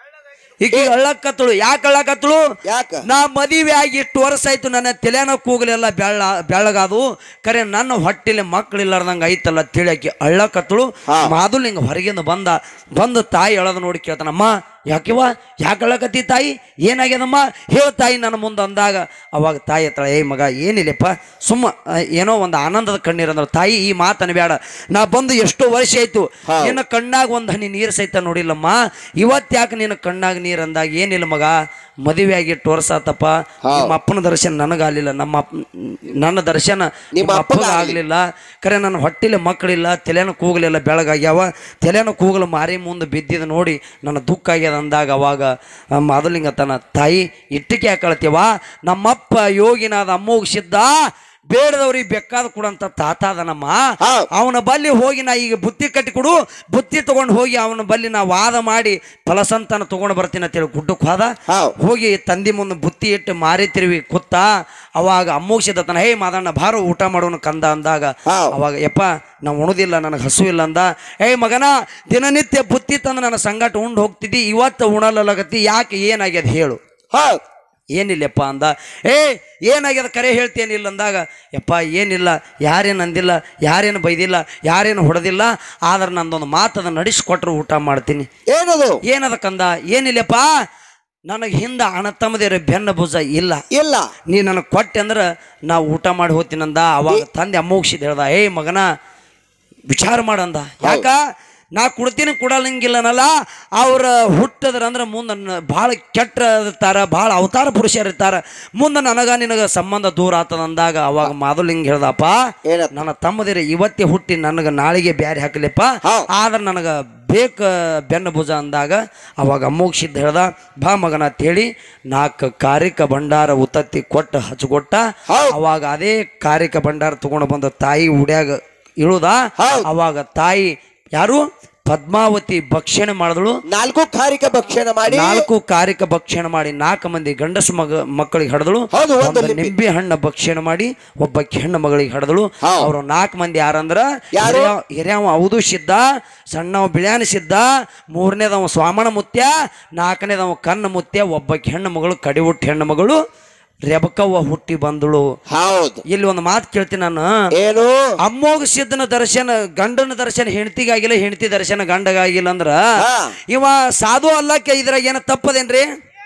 ಈಕಿಗೆ ಅಳ್ಳಕತ್ತಳು ಯಾಕೆ ಅಳ್ಳಕತ್ತಳು ಯಾಕ ನಾ ಮದುವೆ ಆಗಿ ಇಷ್ಟು ವರ್ಷ ಆಯ್ತು ನನ್ನ ತಲೆನ ಕೂಗಲೆಲ್ಲ ಬೆಳ್ಳ ಬೆಳ್ಳಗಾದು ಕರೆ ನನ್ನ ಹೊಟ್ಟಿಲಿ ಮಕ್ಕಳಿಲ್ಲಾರ್ದಂಗ ಐತಲ್ಲ ತಿಳಕಿ ಅಳ್ಳಕತ್ತಳು ಹಾ. ಮಾದುಲಿಂಗ ಹೊರಗಿಂದ ಬಂದ ಬಂದು ತಾಯಿ ಎಳದ ನೋಡಿ ಕೇಳ್ತಾನಮ್ಮ ಯಾಕಿವ ಯಾಕೆ ಅಳ್ಳಕತ್ತಿ ತಾಯಿ ಏನಾಗ್ಯದಮ್ಮ ಹೇಳು ತಾಯಿ ನನ್ನ ಮುಂದೆ ಅಂದಾಗ ಅವಾಗ ತಾಯಿ ಹತ್ರ ಏ ಮಗ ಏನಿಲ್ಲಪ್ಪ ಸುಮ್ಮ ಆ, ಏನೋ ಒಂದು ಆನಂದದ ಕಣ್ಣೀರಂದ್ರ ತಾಯಿ ಈ ಮಾತನ್ನ ಬೇಡ ನಾ ಬಂದು ಎಷ್ಟೋ ವರ್ಷ ಆಯ್ತು ಹಾ. ನಿನ್ನ ಕಣ್ಣಾಗ ಒಂದು ಹನಿ ನೀರು ಸಹಿತ ನೋಡಿಲ್ಲಮ್ಮ ಇವತ್ತು ಯಾಕೆ ನಿನ್ನ ಕಣ್ಣಾಗ ನೀರು ಅಂದಾಗ ಏನಿಲ್ಲ ಮಗ ಮದುವೆ ಆಗಿ ಎಷ್ಟು ವರ್ಷ ಆತಪ್ಪ ನಿಮ್ಮ ಅಪ್ಪನ ದರ್ಶನ ನನಗಾಗಲಿಲ್ಲ ನಮ್ಮ ಅಪ್ಪ ನನ್ನ ದರ್ಶನ ನಿಮ್ಮ ಅಪ್ಪಗ ಆಗಲಿಲ್ಲ ಖರೆ ನನ್ನ ಹೊಟ್ಟಿಲೆ ಮಕ್ಕಳಿಲ್ಲ ತಲೆನ ಕೂಗಲಿಲ್ಲ ಬೆಳಗಾಗ್ಯಾವ ತಲೆನ ಕೂಗಲು ಮಾರಿ ಮುಂದೆ ಬಿದ್ದಿದ್ದು ನೋಡಿ ನನ್ನ ದುಃಖ ಆಗ್ಯದ ಅಂದಾಗ ಅವಾಗ ಆ ಮಾದಲಿಂಗ ತನ್ನ ತಾಯಿ ಇಟ್ಟಕ್ಕೆ ಹಾಕಳ್ತೀವ ನಮ್ಮಪ್ಪ ಯೋಗಿನಾದ ಅಮ್ಮೋಗ್ ಸಿದ್ಧ ಬೇಡದವ್ರಿಗೆ ಬೇಕಾದ ಕೊಡಂತ ತಾತ ಅದನಮ್ಮ ಹೌದ್. ಅವನ ಬಲ್ಲಿ ಹೋಗಿ ನಾ ಈಗ ಬುತ್ತಿ ಕಟ್ಟಿ ಕೊಡು ಬುತ್ತಿ ತಗೊಂಡು ಹೋಗಿ ಅವನ ಬಲ್ಲಿ ನಾ ವಾದ ಮಾಡಿ ಫಲಸಂತಾನ ತಗೊಂಡು ಬರ್ತೀನಿ ಅಂತೇಳಿ ಗುಡ್ಡಕ್ಕೆ ಹೋದ ಹೌದ್. ಹೋಗಿ ತಂದಿ ಮುಂದೆ ಬುತ್ತಿ ಇಟ್ಟು ಮಾರಿ ತಿರುವಿ ಕೂತ ಅವಾಗ ಅಮ್ಮೋಕ್ಷದತನ ಹೇ ಮಾದಣ್ಣ ಬಾರೋ ಊಟ ಮಾಡೋನು ಕಂದ ಅಂದಾಗ ಹೌದ್. ಅವಾಗ ಯಪ್ಪ ನಾವು ಉಣುದಿಲ್ಲ ನನಗೆ ಹಸು ಇಲ್ಲ ಅಂದ ಏಯ್ ಮಗನ ದಿನನಿತ್ಯ ಬುತ್ತಿ ತಂದು ನನ್ನ ಸಂಗಾಟ ಉಂಡು ಹೋಗ್ತಿದ್ದಿ ಇವತ್ತು ಉಣಲಗತ್ತಿ ಯಾಕೆ ಏನಾಗ್ಯದ ಹೇಳು ಹೌದ್ ಏನಿಲ್ಲಪ್ಪ ಅಂದ ಏ ಏನಾಗ್ಯದ ಕರೆ ಹೇಳ್ತೇನಿಲ್ಲ ಅಂದಾಗ ಯಪ್ಪ ಏನಿಲ್ಲ ಯಾರೇನು ಅಂದಿಲ್ಲ ಯಾರೇನು ಬೈದಿಲ್ಲ ಯಾರೇನು ಹೊಡೆದಿಲ್ಲ ಆದ್ರೆ ನಂದೊಂದು ಮಾತದ ನಡೆಸ್ಕೊಟ್ರು ಊಟ ಮಾಡ್ತೀನಿ ಏನದು ಏನದ ಕಂದ ಏನಿಲ್ಲಪ್ಪ ನನಗೆ ಹಿಂದೆ ಅಣ್ಣ ತಮ್ಮದಿರ ಬೆನ್ನ ಭುಜ ಇಲ್ಲ ಇಲ್ಲ ನೀ ನನಗೆ ಕೊಟ್ಟೆ ಅಂದ್ರೆ ನಾ ಊಟ ಮಾಡಿ ಹೋಗ್ತೀನಂದ ಅವಾಗ ತಂದೆ ಅಮ್ಮೋಗ್ಸಿದ್ ಹೇಳ್ದ ಏ ಮಗನ ವಿಚಾರ ಮಾಡಂದ ಯಾಕ ನಾ ಕೊಡ್ತೀನಿ ಕೊಡಲಂಗಿಲ್ಲನಲ್ಲ ಅವ್ರ ಹುಟ್ಟದ್ರ ಅಂದ್ರೆ ಮುಂದೆ ಭಾಳ ಕೆಟ್ಟ ಇರ್ತಾರ ಭಾಳ ಅವತಾರ ಪುರುಷರು ಇರ್ತಾರ ಮುಂದೆ ನನಗ ನಿನಗ ಸಂಬಂಧ ದೂರ ಆತದ ಅಂದಾಗ ಅವಾಗ ಮಾದುಲಿಂಗ್ ಹೇಳ್ದಪ್ಪ ಏನಪ್ಪ? ನನ್ನ ತಮ್ಮದಿರ ಇವತ್ತೇ ಹುಟ್ಟಿ ನನಗೆ ನಾಳೆಗೆ ಬ್ಯಾರೆ ಹಾಕಲಿಪ್ಪ ಹೌದ್. ಆದ್ರೆ ನನಗೆ ಬೇಕ ಬೆನ್ನ ಭುಜ ಅಂದಾಗ ಅವಾಗ ಅಮ್ಮೋಕ್ಷಿದ್ದ ಹೇಳ್ದ ಬಾ ಮಗನ ಅಂತೇಳಿ ನಾಲ್ಕು ಕಾರಿಕ ಭಂಡಾರ ಉತ್ತತ್ತಿ ಕೊಟ್ಟು ಹಚ್ಕೊಟ್ಟ ಹೌದ್. ಅವಾಗ ಅದೇ ಕಾರಿಕ ಭಂಡಾರ ತಗೊಂಡು ಬಂದ ತಾಯಿ ಉಡ್ಯಾಗ ಇಳುದ ಹೌದ್. ಅವಾಗ ತಾಯಿ ಯಾರು ಪದ್ಮಾವತಿ ಭಕ್ಷಣೆ ಮಾಡಿದಳು ನಾಲ್ಕು ಕಾರಿಕ ಭಕ್ಷಣ ಮಾಡಿ ನಾಲ್ಕು ಕಾರಿಕ ಭಕ್ಷಣೆ ಮಾಡಿ ನಾಲ್ಕು ಮಂದಿ ಗಂಡಸು ಮಗ ಮಕ್ಕಳಿಗೆ ಹಡದಳು ಹೌದು, ಒಂದು ಒಂದು ಲಿಪಿ. ನಿಂಬೆ ಹಣ್ಣ ಭಕ್ಷಣೆ ಮಾಡಿ ಒಬ್ಬ ಹೆಣ್ಣು ಮಗಳಿಗೆ ಹಡದಳು ಹೌದು. ಅವರು ನಾಲ್ಕು ಮಂದಿ ಯಾರಂದ್ರ ಯಾರು? ಹಿರಿಯವ- ಹಿರಿಯವ ಹೌದು ಸಿದ್ಧ ಸಣ್ಣವ ಬಿಳ್ಯಾನ ಸಿದ್ಧ ಮೂರನೇದವ ಸ್ವಾಮಣ ಮುತ್ಯ ನಾಲ್ಕನೇದವ ಕಣ್ಣ ಮುತ್ಯ ಒಬ್ಬ ಹೆಣ್ಣು ಮಗಳು ಕಡಿವುಟ್ಟು ಹೆಣ್ಣು ಮಗಳು ರೆಬಕವ್ವ ಹುಟ್ಟಿ ಬಂದಳು ಹೌದು ಇಲ್ಲಿ ಒಂದು ಮಾತು ಕೇಳ್ತೀನಿ ನಾನು ಏನು ಅಮ್ಮೋಗ ಸಿದ್ಧನ ದರ್ಶನ ಗಂಡನ ದರ್ಶನ ಹೆಂಡತಿಗಾಗಿಲ್ಲ ಹೆಂಡತಿ ದರ್ಶನ ಗಂಡಗಾಗಿಲ್ಲ ಅಂದ್ರ ಹಾ. ಇವ ಸಾಧು ಅಲ್ಲಕ್ಕೆ ಇದ್ರಾಗ ಏನ ತಪ್ಪದೇನ್ರಿ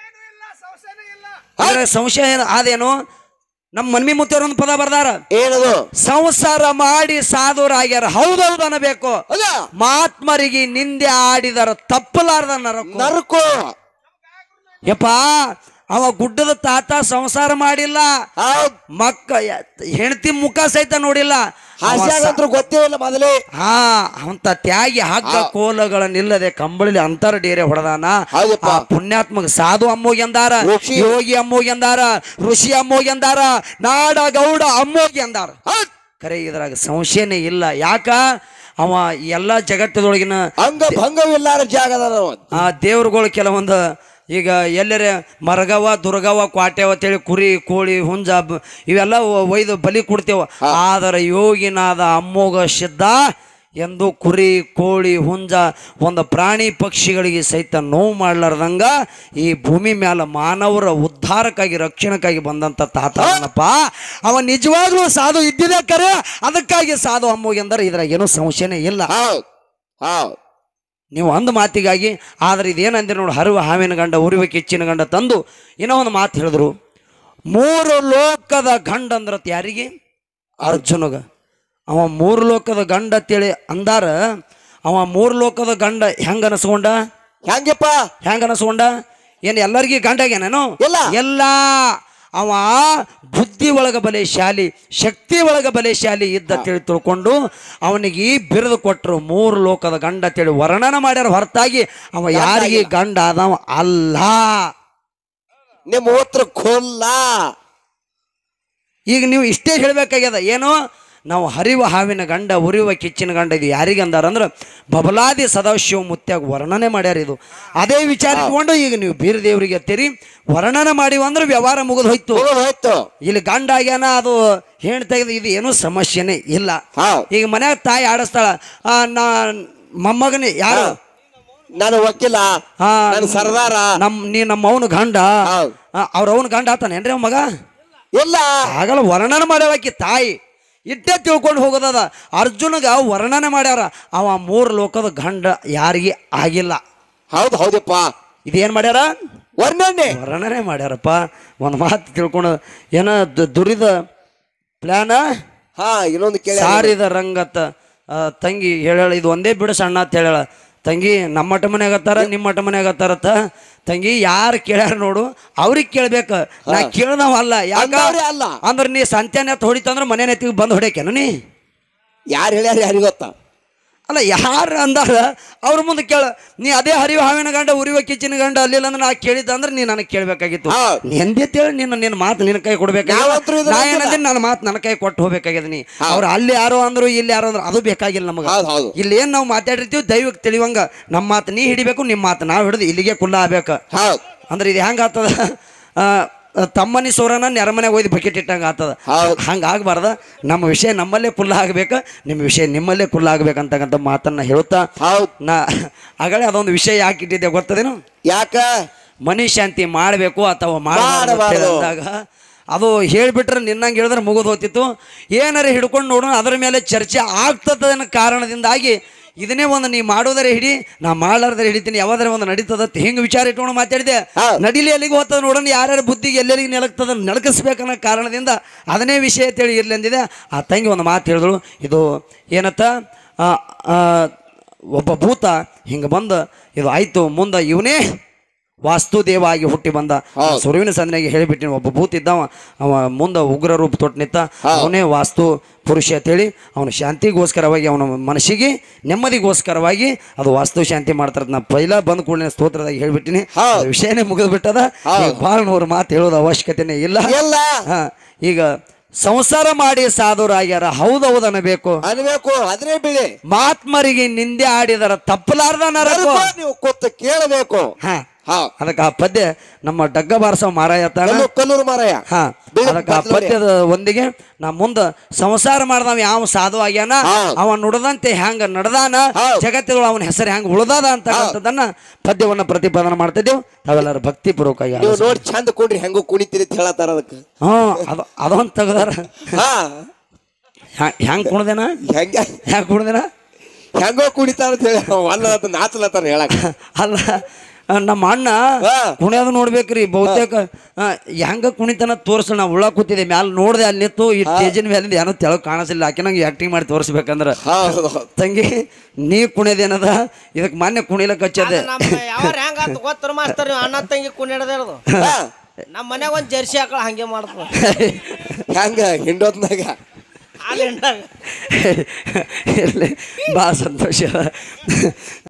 ಇದ್ರಾಗ ಸಂಶಯ ಏನು ಅದೇನು ನಮ್ಮ ಮನ್ಮಿ ಮುತ್ತಿಯವ್ರ ಒಂದು ಪದ ಬರ್ದಾರ ಏನದು ಸಂಸಾರ ಮಾಡಿ ಸಾಧುರಾಗ್ಯಾರ ಹೌದೌದು ಅನ್ನಬೇಕು ಹೌದಾ ಮಾತ್ಮರಿಗೆ ನಿಂದೆ ಆಡಿದರ ತಪ್ಪಲಾರ್ದ ನರಕು ನರಕು ಯಪ್ಪ ಅವ ಗುಡ್ಡದ ತಾತ ಸಂಸಾರ ಮಾಡಿಲ್ಲ ಹೌದ್ ಮಕ್ಕ ಹೆಂಡತಿ ಮುಖ ಸಹಿತ ನೋಡಿಲ್ಲ ಅವ ಹಾಸ್ಯಾಗಂತ್ರು ಗೊತ್ತೇ ಇಲ್ಲ ಮೊದಲೇ ಹಾ ಅಂತ ತ್ಯಾಗಿ ಹಗ್ಗ ಕೋಲಗಳನ್ನಿಲ್ಲದೆ ಕಂಬಳಿ ಅಂತರ ಡೇರೆ ಹೊಡೆದಾನ ಹೌದಪ್ಪ. ಆ ಪುಣ್ಯಾತ್ಮಗ ಸಾಧು ಅಮ್ಮೋಗಿ ಅಂದಾರ ಋಷಿ. ಯೋಗಿ ಅಮ್ಮೋಗಿ ಅಂದಾರ ಋಷಿ ಅಮ್ಮೋಗಿ ಅಂದಾರ ನಾಡ ಗೌಡ ಅಮ್ಮೋಗಿ ಅಂದಾರ ಖರೆ ಇದ್ರಾಗ ಸಂಶಯನೇ ಇಲ್ಲ ಯಾಕ ಅವ ಎಲ್ಲ ಜಗತ್ತದೊಳಗಿನ ಅಂಗ ಭಂಗವಿಲ್ಲಾರ ಜಾಗದ ಆ ದೇವ್ರುಗಳು ಕೆಲವೊಂದು ಈಗ ಎಲ್ಲರೇ ಮರಗವ ದುರ್ಗವ ಕ್ವಾಟ್ಯವ ಅಂತೇಳಿ ಕುರಿ ಕೋಳಿ ಹುಂಜ ಬ- ಇವೆಲ್ಲ ಒ- ಒಯ್ದು ಬಲಿ ಕೊಡ್ತೇವ ಆದರೆ ಯೋಗಿನಾದ ಅಮ್ಮೋಗ ಸಿದ್ಧ ಎಂದು ಕುರಿ ಕೋಳಿ ಹುಂಜ ಒಂದು ಪ್ರಾಣಿ ಪಕ್ಷಿಗಳಿಗೆ ಸಹಿತ ನೋವು ಮಾಡ್ಲಾರ್ದಂಗ ಈ ಭೂಮಿ ಮ್ಯಾಲ ಮಾನವರ ಉದ್ಧಾರಕ್ಕಾಗಿ ರಕ್ಷಣಕ್ಕಾಗಿ ಬಂದಂತ ತಾತನಪ್ಪ ಅವ ನಿಜವಾಗ್ಲೂ ಸಾಧು ಇದ್ದಿದೆ ಕರೆ ಅದಕ್ಕಾಗಿ ಸಾಧು ಅಮ್ಮೋಗಿ ಅಂದ್ರೆ ಇದ್ರಾಗ ಏನೂ ಸಂಶಯನೇ ಇಲ್ಲ ಹೌದ್ ಹೌದ್ ನೀವು ಒಂದು ಮಾತಿಗಾಗಿ ಆದ್ರೆ ಇದೇನಂದ್ರೆ ನೋಡಿ ಹರಿವ ಹಾವಿನ ಗಂಡ ಉರಿವ ಕಿಚ್ಚಿನ ಗಂಡ ತಂದು ಏನೋ ಒಂದು ಮಾತು ಹೇಳಿದ್ರು ಮೂರು ಲೋಕದ ಗಂಡ ಅಂದ್ರತ್ ಯಾರಿಗೆ ಅರ್ಜುನಗ ಅವ ಮೂರು ಲೋಕದ ಗಂಡ ಅಂತೇಳಿ ಅಂದಾರ ಅವ ಮೂರು ಲೋಕದ ಗಂಡ ಹೆಂಗ ಅನಸ್ಕೊಂಡ ಹೆಂಗಪ್ಪ ಹೆಂಗ ಅನಸ್ಕೊಂಡ ಏನು ಎಲ್ಲರಿಗೂ ಗಂಡ ಆಗ್ಯಾನೇನು ಇಲ್ಲ. ಎಲ್ಲ ಅವ ಬುದ್ಧಿ ಒಳಗ ಬಲೆಶಾಲಿ ಶಕ್ತಿ ಒಳಗ ಬಲೆಶಾಲಿ ಇದ್ದ ತಿಳಿ ತಿಳ್ಕೊಂಡು ಅವನಿಗೆ ಬಿರುದು ಕೊಟ್ಟರು ಮೂರು ಲೋಕದ ಗಂಡ ತಿಳಿ ವರ್ಣನ ಮಾಡ್ಯಾರ ಹೊರತಾಗಿ ಅವ ಯಾರಿಗೆ ಗಂಡ ಆದವ ಅಲ್ಲ ನಿಮ್ಮ ಉತ್ತರ ಕೊಲ್ಲ ಈಗ ನೀವು ಇಷ್ಟೇ ಹೇಳಬೇಕಾಗ್ಯದ ಏನು ನಾವು ಹರಿವ ಹಾವಿನ ಗಂಡ ಉರಿಯುವ ಕಿಚ್ಚಿನ ಗಂಡ ಇದು ಯಾರಿಗೆ ಅಂದಾರ ಅಂದ್ರೆ ಬಬಲಾದಿ ಸದಾಶಿವ ಮುತ್ಯಾಗ ವರ್ಣನೆ ಮಾಡ್ಯಾರ ಇದು ಅದೇ ವಿಚಾರ ಇಟ್ಕೊಂಡು ಈಗ ನೀವು ಬೀರ ದೇವರಿಗೆ ತೆರಿ ವರ್ಣನೆ ಮಾಡಿವ ಅಂದ್ರೆ ವ್ಯವಹಾರ ಮುಗಿದು ಹೋಯ್ತು ಹೋಗೋದು ಹೋಯ್ತು ಇಲ್ಲಿ ಗಂಡ ಆಗ್ಯಾನ ಅದು ಹೆಣ್ಣು ತೆಗೆದು ಇದು ಏನೂ ಸಮಸ್ಯೆನೇ ಇಲ್ಲ ಹೌದ್ ಈಗ ಮನ್ಯಾಗ ತಾಯಿ ಆಡಿಸ್ತಾಳ ಆ, ನಾ ಮೊಮ್ಮಗನೇ ಯಾರು ನಾನು ವಕೀಲ ಹಾ, ನಾನು ಸರ್ದಾರ ನಮ್ ನೀ ನಮ್ಮ ಅವನು ಗಂಡ ಹೌದ್ ಅವ್ರ ಅವನ ಗಂಡ ಆತಾನೇನ್ರಿ ಅವ್ ಮಗ ಇಲ್ಲ ಆಗಲ್ಲ ವರ್ಣನೆ ಮಾಡ್ಯಾಳಕಿ ತಾಯಿ ಇಟ್ಟೇ ತಿಳ್ಕೊಂಡು ಹೋಗೋದದ ಅರ್ಜುನಗ ವರ್ಣನೆ ಮಾಡ್ಯಾರ ಅವ ಮೂರು ಲೋಕದ ಗಂಡ ಯಾರಿಗೆ ಆಗಿಲ್ಲ ಹೌದ್ ಹೌದಪ್ಪ ಇದೇನ್ ಮಾಡ್ಯಾರ ವರ್ಣನೆ ವರ್ಣನೆ ಮಾಡ್ಯಾರಪ್ಪ ಒಂದು ಮಾತು ತಿಳ್ಕೊಂಡು ಏನ ದು- ದುರಿದ ಪ್ಲಾನ ಹಾ ಇನ್ನೊಂದು ಕೇಳಿ ಸಾರಿದ ರಂಗತ್ತ ಆ, ತಂಗಿ ಹೇಳ ಇದು ಒಂದೇ ಬಿಡು ಸಣ್ಣ ಅಂತ ಹೇಳ ತಂಗಿ ನಮ್ಮ ಮಠ ಮನ್ಯಾಗ ಹತ್ತಾರ ನಿಮ್ಮ ಮಠ ಮನ್ಯಾಗ ಹತ್ತಾರತ್ತ ತಂಗಿ ಯಾರು ಕೇಳ್ಯಾರ ನೋಡು ಅವ್ರಿಗೆ ಕೇಳ್ಬೇಕು ನಾ ಕೇಳ್ದವ ಅಲ್ಲ ಯಾಕ ಅಂದವ್ರೇ ಅಲ್ಲ ಅಂದ್ರೆ ನೀ ಸಂತ್ಯಾನ ಎತ್ತ ಹೊಡಿತಂದ್ರೆ ಮನೆ ನೆತ್ತಿಗೆ ಬಂದು ಹೊಡ್ಯಾಕೇನು ನೀ ಯಾರು ಹೇಳ್ಯಾರ ಯಾರಿಗೆ ಗೊತ್ತಾ ಅಲ್ಲ ಯಾರು ಅಂದಾರ ಅವ್ರ ಮುಂದೆ ಕೇಳ ನೀ ಅದೇ ಹರಿವ ಹಾವಿನ ಗಂಡ ಉರಿವ ಕಿಚ್ಚಿನ ಗಂಡ ಅಲ್ಲಿಲ್ಲ ಅಂದ್ರೆ ನಾ ಕೇಳಿದ್ದ ಅಂದ್ರೆ ನೀ ನನಗೆ ಕೇಳಬೇಕಾಗಿತ್ತು ಹೌದ್. ಎಂದೇ ತಿಳಿ ನಿನ್ನ ನಿನ್ನ ಮಾತು ನಿನ್ನ ಕೈ ಕೊಡ್ಬೇಕಾಗಿಲ್ಲ ನಾವಂತ್ರೂ ಇದನ್ನ ನಾ ಅಂದಿಲ್ಲ. ಏನಂದ್ರೆ ನನ್ನ ಮಾತು ನನ್ನ ಕೈ ಕೊಟ್ಟು ಹೋಗ್ಬೇಕಾಗ್ಯದ ನೀ ಅವ್ರು ಅಲ್ಲಿ ಯಾರೋ ಅಂದ್ರು ಇಲ್ಲಿ ಯಾರೋ ಅಂದ್ರು ಅದು ಬೇಕಾಗಿಲ್ಲ ನಮಗೆ ಹೌದ್ ಹೌದು ಇಲ್ಲಿ ಏನು ನಾವು ಮಾತಾಡಿರ್ತೀವಿ ದೈವಕ್ಕೆ ತಿಳಿವಂಗ ನಮ್ಮ ಮಾತು ನೀ ಹಿಡಿಬೇಕು ನಿಮ್ಮ ಮಾತು ನಾವು ಹಿಡಿದು ಇಲ್ಲಿಗೆ ಕುಲ್ಲ ಆಗ್ಬೇಕು ಹೌದ್ ಅಂದ್ರೆ ಇದು ಹೆಂಗೆ ಆಗ್ತದ ಆ, ತಮ್ಮನಿ ಸೋರನ ನೆರಮನೆಗೆ ಒಯ್ದು ಬಕೆಟ್ ಇಟ್ಟಂಗೆ ಆಗ್ತದ ಹೌದ್. ಹಂಗೆ ಆಗಬಾರ್ದ ನಮ್ಮ ವಿಷಯ ನಮ್ಮಲ್ಲೇ ಕುಲ್ಲ ಆಗ್ಬೇಕು ನಿಮ್ಮ ವಿಷಯ ನಿಮ್ಮಲ್ಲೇ ಕುಲ್ಲ ಆಗ್ಬೇಕಂತಕ್ಕಂಥ ಮಾತನ್ನ ಹೇಳುತ್ತಾ ಹೌದ್ ನಾ ಆಗಲೇ ಅದೊಂದು ವಿಷಯ ಯಾಕೆ ಇಟ್ಟಿದ್ದೆ ಗೊತ್ತದೇನು ಯಾಕ ಮನಿ ಶಾಂತಿ ಮಾಡಬೇಕು ಅಥವಾ ಮಾಡಬಾರ್ದು ಮಾಡಬಾರ್ದು. ಅಂದಾಗ ಅದು ಹೇಳಿಬಿಟ್ರೆ ನಿನ್ನಂಗೆ ಹೇಳಿದ್ರೆ ಮುಗಿದು ಹೋಗ್ತಿತ್ತು ಏನಾರ ಹಿಡ್ಕೊಂಡು ನೋಡೋಣ ಅದರ ಮೇಲೆ ಚರ್ಚೆ ಆಗ್ತದ ಅನ್ನೋ ಕಾರಣದಿಂದಾಗಿ ಇದನ್ನೇ ಒಂದು ನೀ ಮಾಡೋದರೆ ಹಿಡಿ ನಾ ಮಾಡ್ಲಾರ್ದರೆ ಹಿಡಿತೀನಿ ಯಾವ್ದಾರ ಒಂದು ನಡೀತದ ಹಿಂಗೆ ವಿಚಾರ ಇಟ್ಕೊಂಡು ಮಾತಾಡಿದೆ ಹೌದ್. ನಡಿಲಿ ಎಲ್ಲಿಗೆ ಹೋಗ್ತದ ನೋಡೋಣ ಯಾರ್ಯಾರ ಬುದ್ಧಿಗೆ ಎಲ್ಲೆಲ್ಲಿಗೆ ನೆಲಗ್ತದ ನಡಕಿಸ್ಬೇಕನ್ನೋ ಕಾರಣದಿಂದ ಅದನ್ನೇ ವಿಷಯ ಅಂತೇಳಿ ಇರ್ಲಿ ಅಂದಿದೆ ಆ ತಂಗಿ ಒಂದು ಮಾತು ಹೇಳಿದಳು ಇದು ಏನತ್ತ ಆ, ಆ, ಒಬ್ಬ ಭೂತ ಹಿಂಗೆ ಬಂದು ಇದು ಆಯ್ತು ಮುಂದೆ ಇವನೇ ವಾಸ್ತುದೇವ ಆಗಿ ಹುಟ್ಟಿ ಬಂದ ಹೌದ್. ಸುರುವಿನ ಸಂದನೆಗೆ ಹೇಳಿಬಿಟ್ಟಿನ ಒಬ್ಬ ಭೂತ ಇದ್ದವ ಅವ ಮುಂದೆ ಉಗ್ರ ರೂಪ ತೊಟ್ಟು ನಿಂತ ಅವನೇ ವಾಸ್ತು ಪುರುಷ ಅಂತೇಳಿ ಅವನು ಶಾಂತಿಗೋಸ್ಕರವಾಗಿ ಅವನ ಮನಸ್ಸಿಗೆ ನೆಮ್ಮದಿಗೋಸ್ಕರವಾಗಿ ಅದು ವಾಸ್ತು ಶಾಂತಿ ಮಾಡ್ತಾರ ನಾ ಪೈಲ ಬಂದ ಕೂಡಲೇ ಸ್ತೋತ್ರದಾಗ ಹೇಳ್ಬಿಟ್ಟಿನಿ ಹೌದ್. ಅದು ವಿಷಯನೇ ಮುಗಿದು ಬಿಟ್ಟದ ಹೌದ್. ಭಾಳ ನೂರು ಮಾತು ಹೇಳೋದು ಅವಶ್ಯಕತೆನೇ ಇಲ್ಲ ಎಲ್ಲ ಹಾ ಈಗ ಸಂಸಾರ ಮಾಡಿ ಸಾಧುರಾಗ್ಯಾರ ಹೌದೌದು ಅನ್ನಬೇಕು ಅನ್ಬೇಕು ಅದನ್ನೇ ಬಿಡಿ ಮಾತ್ಮರಿಗೆ ನಿಂದೆ ಆಡಿದರ ತಪ್ಪಲಾರ್ದ ನರಕು ಸ್ವಲ್ಪ ನೀವು ಕೂತು ಕೇಳಬೇಕು ಹಾ ಹಾ ಅದಕ್ಕೆ ಆ ಪದ್ಯ ನಮ್ಮ ಡಗ್ಗ ಬಾರಸವ ಮಾರಾಯ ತಾನ ಕಲ್ಲು ಕಲ್ಲೂರು ಮಾರಾಯ ಹಾ ಬಿಡು, ಅದಕ್ಕೆ ಆ ಬದ್ಲು ಪದ್ಯದ ಒಂದಿಗೆ ನಾ ಮುಂದ ಸಂಸಾರ ಮಾಡ್ದವ ಯಾವ ಸಾಧು ಆಗ್ಯಾನ ಹೌದ್. ಅವ ನುಡದಂತೆ ಹ್ಯಾಂಗ ನಡೆದಾನ ಹೌದ್. ಜಗತ್ತಿಗಳು ಅವನ ಹೆಸರು ಹೆಂಗ ಉಳ್ದಾದ ಅಂತಕ್ಕಂಥದ್ದನ್ನ ಪದ್ಯವನ್ನ ಪ್ರತಿಪಾದನೆ ಮಾಡ್ತಿದ್ದೆವು ತಾವೆಲ್ಲರೂ ಭಕ್ತಿ ಪೂರ್ವಕವಾಗಿ ನೀವು ಆಲಿಸಿ. ನೋಡಿ ಚಂದ ಕೂಡ್ರಿ ಹೆಂಗೋ ಕುಣಿತೀರಿ ಅಂತ ಹೇಳತ್ತಾರ ಅದಕ್ಕೆ ಹ್ಮ್ ಅದು ಅದೊಂದು ತೆಗ್ದಾರ ಹಾ ಹೆಂಗ್ ಕುಣ್ದೇನ ಹೆಂಗ ಹ್ಯಾಂಗ ಕುಣ್ದೇನ ಹೆಂಗೋ ಕುಣಿತಾರ ಅಂತ ಹೇಳಿ ಅಲ್ಲ ಅಂತ ನಾಚಲತ್ತಾರ ಹೇಳಕ್ ಅಲ್ಲ ಆ, ನಮ್ಮ ಅಣ್ಣ ಹಾ. ಕುಣಿಯೋದು ನೋಡ್ಬೇಕ್ರಿ ಬಹುತೇಕ ಆ, ಹೆಂಗ ಕುಣಿತನ ತೋರ್ಸ ನಾ ಉಳ್ಳ ಕೂತಿದ್ದೆ ಮ್ಯಾಲ ನೋಡ್ದೆ ಅಲ್ಲಿ ನಿಂತು ಈ ಸ್ಟೇಜಿನ ಮ್ಯಾಲಿಂದ ಏನೋ ತೆಳಗ್ ಕಾಣಿಸಿಲ್ಲ ಆಕೆ ನಂಗೆ ಆಕ್ಟಿಂಗ್ ಮಾಡಿ ತೋರಿಸ್ಬೇಕಂದ್ರ ಹೌದು ತಂಗಿ ನೀ ಕುಣಿಯೋದೇನದ ಇದಕ್ಕೆ ಮೊನ್ನೆ ಕುಣಿಲಕ್ಕೆ ಹಚ್ಚದೆ ಅದು ನಮ್ಮ ಯಾವ ಹೆಂಗ ಆತು ಗೊತ್ತರ ಮಾಸ್ತರ್ ನೀವು ಅಣ್ಣ ತಂಗಿ ಕುಣಿಯಡದೇ ಇರೋದು ಹಾ, ನಮ್ಮ ಮನ್ಯಾಗ ಒಂದು ಜರ್ಸಿ ಹಾಕಳ ಹಂಗೆ ಮಾಡ್ತದ ಹೆಂಗ ಹಿಂಡೋತ್ನಾಗ ಹಾಲು ಹಿಂಡಾಗ ಇರ್ಲಿ ಭಾಳ ಸಂತೋಷ